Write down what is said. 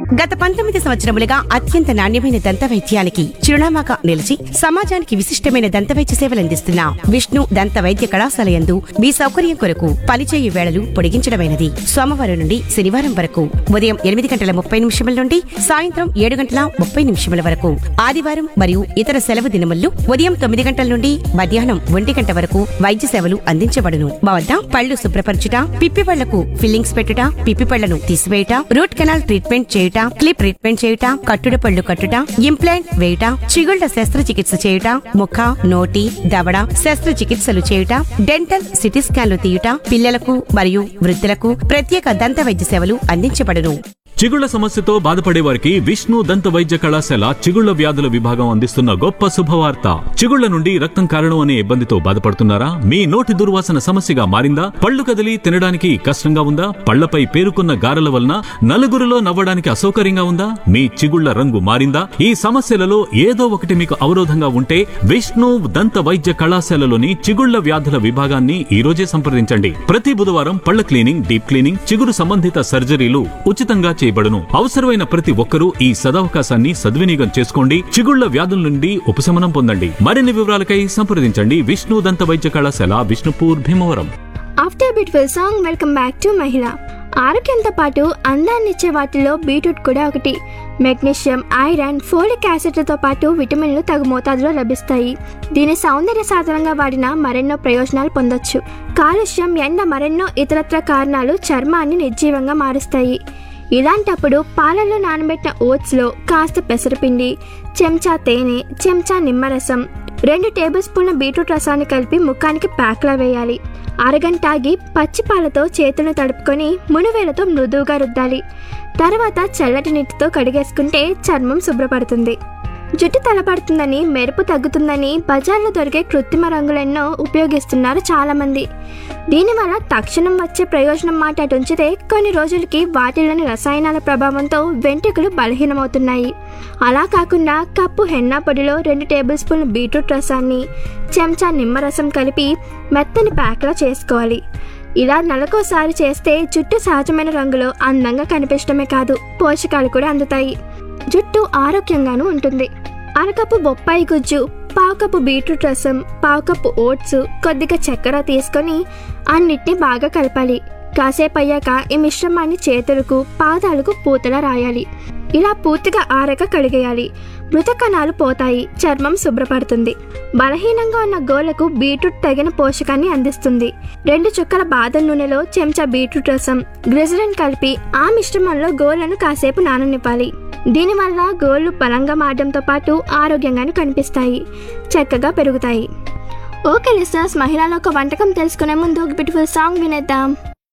గత పంతొమ్మిది సంవత్సరములుగా అత్యంత నాణ్యమైన దంత వైద్యానికి చిరునామాగా నిలిచి సమాజానికి విశిష్టమైన దంత వైద్య సేవలందిస్తున్న విష్ణు దంత వైద్య కళాశాల యందు మీ సౌకర్యం కొరకు పనిచేయు వేళలు పొడిగించడమైనది సోమవారం నుండి శనివారం వరకు ఉదయం ఎనిమిది గంటల ముప్పై నిమిషముల నుండి సాయంత్రం ఏడు గంటల ముప్పై నిమిషముల వరకు ఆదివారం మరియు ఇతర సెలవు దినముల్లో ఉదయం తొమ్మిది గంటల నుండి మధ్యాహ్నం ఒంటి గంట వరకు వైద్య సేవలు అందించబడును మా వద్ద పళ్ళు శుభ్రపరచుట పిప్పి పళ్లకు ఫిల్లింగ్స్ పెట్టుట పిప్పి పళ్లను తీసివేయుట రూట్ కెనాల్ ట్రీట్మెంట్ చేయుట క్లిప్ ట్రీట్మెంట్ చేయుట కట్టుడు పళ్ళు కట్టుట ఇంప్లాంట్ వేయుట చిగుళ్ల శస్త్రచికిత్స చేయుట ముఖ నోటి దవడ శస్త్రచికిత్సలు చేయుట డెంటల్ సిటీ స్కాన్లు తీయుట పిల్లలకు మరియు వృద్ధులకు ప్రత్యేక దంత వైద్య సేవలు అందించబడును చిగుళ్ల సమస్యతో బాధపడే వారికి విష్ణు దంత వైద్య కళాశాల చిగుళ్ల వ్యాధుల విభాగం అందిస్తున్న గొప్ప శుభవార్త చిగుళ్ల నుండి రక్తం కారణం అనే ఇబ్బందితో బాధపడుతున్నారా మీ నోటి దుర్వాసన సమస్యగా మారిందా పళ్ళు కదిలి తినడానికి కష్టంగా ఉందా పళ్లపై పేరుకున్న గారెల వలన నలుగురిలో నవ్వడానికి అసౌకర్యంగా ఉందా మీ చిగుళ్ల రంగు మారిందా ఈ సమస్యలలో ఏదో ఒకటి మీకు అవరోధంగా ఉంటే విష్ణు దంత వైద్య కళాశాలలోని చిగుళ్ల వ్యాధుల విభాగాన్ని ఈ రోజే సంప్రదించండి ప్రతి బుధవారం పళ్ల క్లీనింగ్ డీప్ క్లీనింగ్ చిగురు సంబంధిత సర్జరీలు ఉచితంగా చేయబడును అవసరమైన ప్రతి ఒక్కరూ ఈ సదవకాశాన్ని సద్వినియోగం చేసుకోండి చిగుళ్ల వ్యాధుల నుండి ఉపశమనం పొందండి మరిన్ని వివరాలకై సంప్రదించండి విష్ణు దంత వైద్య కళాశాల Vishnupur Bhimavaram after beautiful song welcome back to మహిళ ఆరోగ్యంతో పాటు అందాన్ని ఇచ్చే వాటిలో బీట్రూట్ కూడా ఒకటి మెగ్నీషియం ఐరన్ ఫోలిక్ యాసిడ్లతో పాటు విటమిన్లు తగు మోతాదులో లభిస్తాయి దీని సౌందర్య సాధనంగా వాడిన మరెన్నో ప్రయోజనాలు పొందొచ్చు కాలుష్యం ఎండ మరెన్నో ఇతరత్ర కారణాలు చర్మాన్ని నిర్జీవంగా మారుస్తాయి ఇలాంటప్పుడు పాలల్లో నానబెట్టిన ఓట్స్లో కాస్త పెసరపిండి చెంచా తేనె చెంచా నిమ్మరసం రెండు టేబుల్ స్పూన్ల బీట్రూట్ రసాన్ని కలిపి ముఖానికి ప్యాక్లా వేయాలి అరగంట ఆగి పచ్చి పాలతో చేతులను తడుపుకొని మునివేలతో మృదువుగా రుద్దాలి తర్వాత చల్లటి నీటితో కడిగేసుకుంటే చర్మం శుభ్రపడుతుంది జుట్టు తలపడుతుందని మెరుపు తగ్గుతుందని బజార్లో దొరికే కృత్రిమ రంగులెన్నో ఉపయోగిస్తున్నారు చాలామంది దీనివల్ల తక్షణం వచ్చే ప్రయోజనం మాట అటు ఉంచితే కొన్ని రోజులకి వాటిలోని రసాయనాల ప్రభావంతో వెంట్రుకలు బలహీనమవుతున్నాయి అలా కాకుండా కప్పు హెన్నా పొడిలో రెండు టేబుల్ స్పూన్ల బీట్రూట్ రసాన్ని చెంచా నిమ్మరసం కలిపి మెత్తని ప్యాక్లా చేసుకోవాలి ఇలా నెలకోసారి చేస్తే జుట్టు సహజమైన రంగులో అందంగా కనిపించడమే కాదు పోషకాలు కూడా అందుతాయి జుట్టు ఆరోగ్యంగానూ ఉంటుంది అరకప్పు బొప్పాయి గుజ్జు పావు కప్పు బీట్రూట్ రసం పావు కప్పు ఓట్స్ కొద్దిగా చక్కెర తీసుకొని అన్నిటిని బాగా కలపాలి కాసేపు అయ్యాక ఈ మిశ్రమాన్ని చేతులకు పాదాలకు పూతలా రాయాలి ఇలా పూర్తిగా ఆరక కడిగేయాలి మృత కణాలు పోతాయి చర్మం శుభ్రపడుతుంది బలహీనంగా ఉన్న గోళ్లకు బీట్రూట్ తగిన పోషకాన్ని అందిస్తుంది రెండు చుక్కల బాదం నూనెలో చెంచా బీట్రూట్ రసం గ్లిజరిన్ కలిపి ఆ మిశ్రమంలో గోళ్లను కాసేపు నాననివ్వాలి దీనివల్ల గోళ్లు బలంగా మారడంతో పాటు ఆరోగ్యంగాను కనిపిస్తాయి చక్కగా పెరుగుతాయి ఓకే లిస్టర్స్ మహిళల ఒక వంటకం తెలుసుకునే ముందు ఒక బ్యూటిఫుల్ సాంగ్ వినేద్దాం